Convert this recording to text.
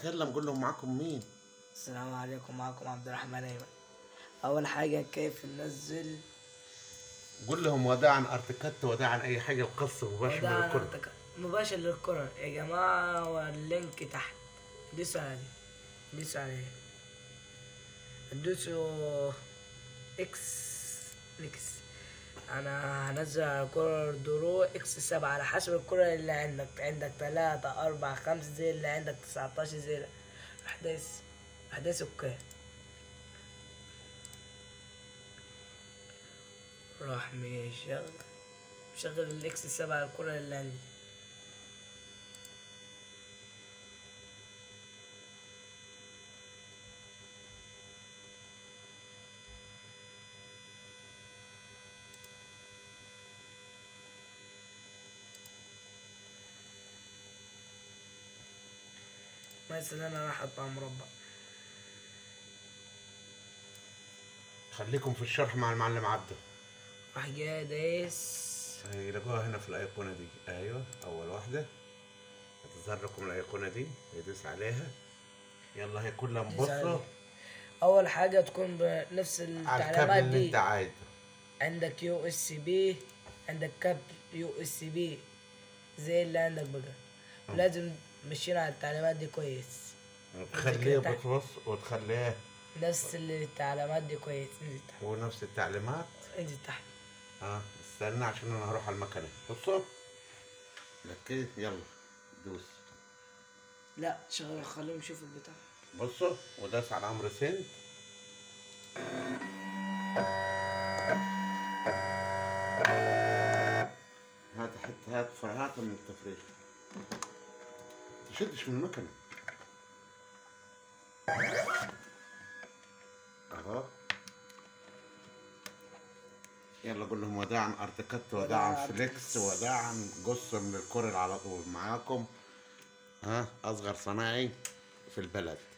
اتكلم قول لهم معاكم مين السلام عليكم معكم عبد الرحمن ايمن اول حاجه كيف ننزل قول لهم وداعا ارتكت وداعا اي حاجه القص مباشر من وداعاً الكل أرتك- مباشر للكرة يا جماعة واللينك تحت دوسوا عليه دوسوا عليه دوسوا اكس اكس انا هنزل على الكرة درو اكس سبعة على حسب الكرة اللي عندك عندك تلاتة أربعة خمسة زي اللي عندك تسعتاشر زي أحداث أحداث اوكي راح مشغل شغل الاكس سبعة على الكرة اللي عندي مثلا انا راح اطبع مربع خليكم في الشرح مع المعلم عبده راح جاي دايس يلاقوها هنا في الايقونه دي ايوه اول واحده هتظهر لكم الايقونه دي يدوس عليها يلا هي كلها يدوس مبصه عليها. اول حاجة تكون بنفس على التعليمات الكابل اللي دي انت عايزه عندك يو اس بي عندك كابل يو اس بي زي اللي عندك بقى لازم مشينا على التعليمات دي كويس تخليه تحت. بتبص وتخليه نفس اللي التعليمات دي كويس انزل تحت ونفس التعليمات انزل تحت اه استنى عشان انا هروح على المكنه بصوا ركز يلا دوس لا شغل خليهم يشوفوا البتاع بصوا وداس على امر سند هات حتى هات فرهاتة من التفريغ تشدش من المكنة اهو يلا قول لهم وداعا ارتكت وداعا وداعاً فليكس وداعا قص من الكرة على طول معاكم ها اصغر صناعي في البلد